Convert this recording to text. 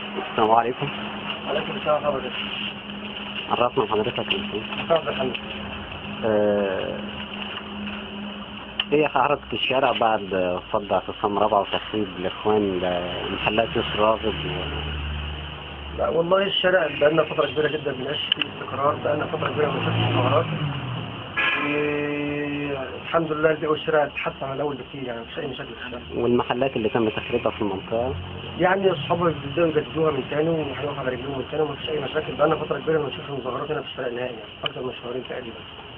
السلام عليكم عليكم السلام ورحمة الله عرفنا حضرتك انت وبركاته. آه، ايه حضرتك في الشارع بعد فض اعتصام رابعة وتخريب الاخوان لمحلات يسر راغب و- لا والله الشارع بقالنا فترة كبيرة جدا بنعيش فيه استقرار بقالنا فترة كبيرة ما بنشوفش مظاهرات الحمد لله البيع والشراء اتحسن عن الأول بكتير يعني مفيش أي مشاكل في الشارع والمحلات اللي تم تخريبها في المنطقة يعني أصحابي بيبدأوا يجددوها من تاني وهيقفوا على رجلهم من تاني ومفيش أي مشاكل بقالنا فترة كبيرة ما بنشوفش مظاهرات هنا في الشارع نهائي يعني أكتر من شهرين تقريبا